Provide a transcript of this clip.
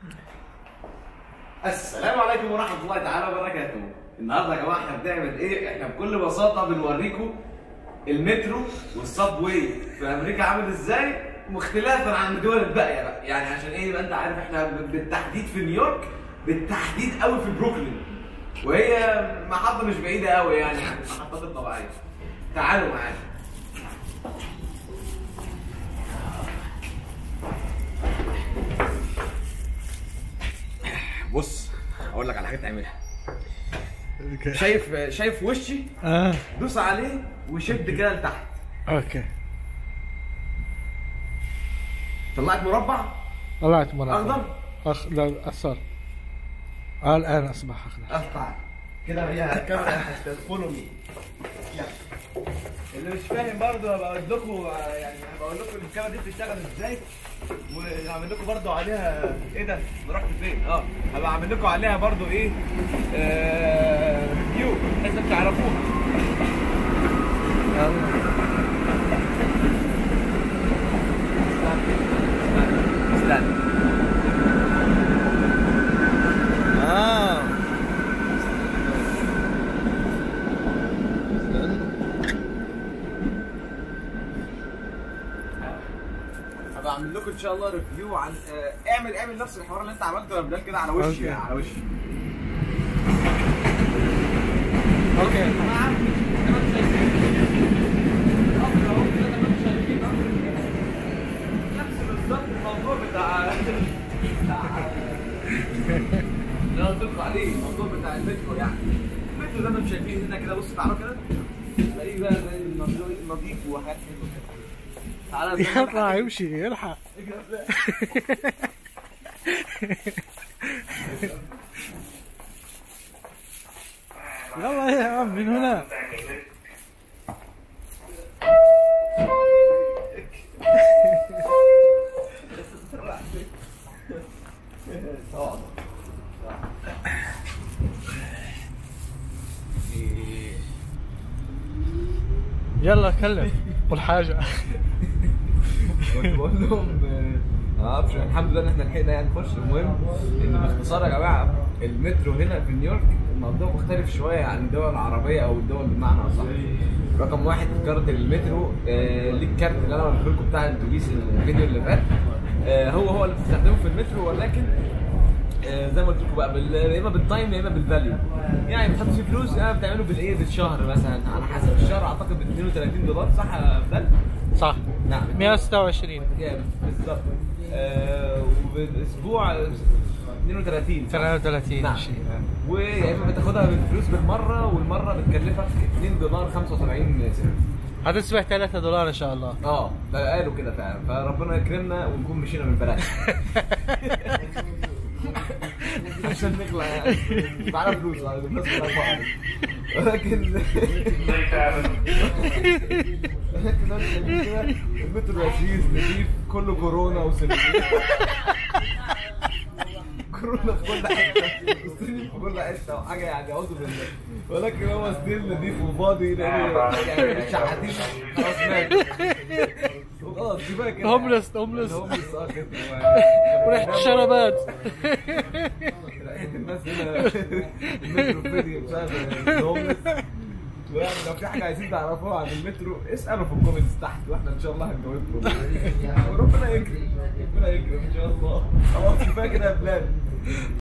السلام عليكم ورحمة الله تعالى وبركاته. النهارده يا جماعة احنا بنعمل ايه؟ احنا بكل بساطة بنوريكم المترو والصاب واي في أمريكا عامل ازاي واختلافا عن الدول الباقية بقى، يعني عشان ايه يبقى أنت عارف احنا بالتحديد في نيويورك بالتحديد قوي في بروكلين. وهي محطة مش بعيدة قوي يعني عن المحطات الطبيعية. تعالوا معانا. بص اقول لك على حاجه تعملها شايف شايف وشي اه دوس عليه وشد كده لتحت اوكي طلعت مربع طلعت مرة اخضر أخ... لا اصفر آه الان اصبح اخضر اقطع كده هي الكاميرا فولو مي اللي مش فاهم برضه هبقى اقول لكم يعني هبقى اقول لكم الكاميرا دي بتشتغل ازاي وهعمل لكم برضه عليها ايه ده؟ أنا رحت فين؟ اه هبقى اعمل لكم عليها برضه ايه؟ آه... ريفيو بحيث انكم تعرفوها استنى استنى اه هبقى اعمل لكم ان شاء الله ريفيو عن آه، اعمل اعمل نفس الحوار اللي انت عملته يا بلال كده على وشي أوكي. على وشي اوكي نفس بالظبط الموضوع بتاع بتاع اللي انا قلت لكم عليه الموضوع بتاع المترو يعني المترو زي ما انتم شايفين هنا كده بصوا تعالوا كده تلاقيه بقى زي النظيف نظيف وحاجات حلوه كده تعالى يطلع يمشي يلحق يلا يا عم من هنا يلا كلم قول حاجة كنت بقول لهم آه، ما اعرفش الحمد لله ان احنا لحقنا يعني نخش المهم ان باختصار يا جماعه المترو هنا في نيويورك الموضوع مختلف شويه عن الدول العربيه او الدول بمعنى اصح رقم واحد كارت المترو آه ليك كارت اللي انا قلت لكم بتاع الاتوبيس الفيديو اللي فات آه هو هو اللي بتستخدمه في المترو ولكن آه، زي ما قلت لكم بقى بال... يا اما بالتايم يا اما بالفاليو يعني بتحط فيه فلوس يا بتعمله بالايه بالشهر مثلا على حسب الشهر اعتقد ب 32 دولار صح يا بلال؟ صح نعم 126 جامد بالظبط آه وبالاسبوع 32 صح؟ 33 نعم شيء ويا اما بتاخدها بالفلوس بالمره والمره بتكلفك 2 دولار 75 سنت هتصبح 3 دولار ان شاء الله اه ده قالوا كده فعلا فربنا يكرمنا ونكون مشينا من بلاش عشان نخلع يعني معانا فلوس الناس كلها بعض ولكن ولكن أنا شايفين كده المترو لذيذ نضيف كله كورونا وسلمية كورونا في كل حته وسلم في كل حته وحاجه يعني اعوذ بالله ولكن هو ستيل نضيف وفاضي لان يعني الشحاتين خلاص ماتوا وخلاص كفايه كده هوملس هوملس الهوملس اه كده وريحة الشرابات لقيت الناس هنا المترو فيديو بسبب الهوملس ويعني لو في حاجه عايزين تعرفوها عن المترو اسالوا في الكومنتس تحت واحنا ان شاء الله هنجاوبكم وربنا يكرم ربنا يكرم ان شاء الله خلاص كفايه كده يا بلال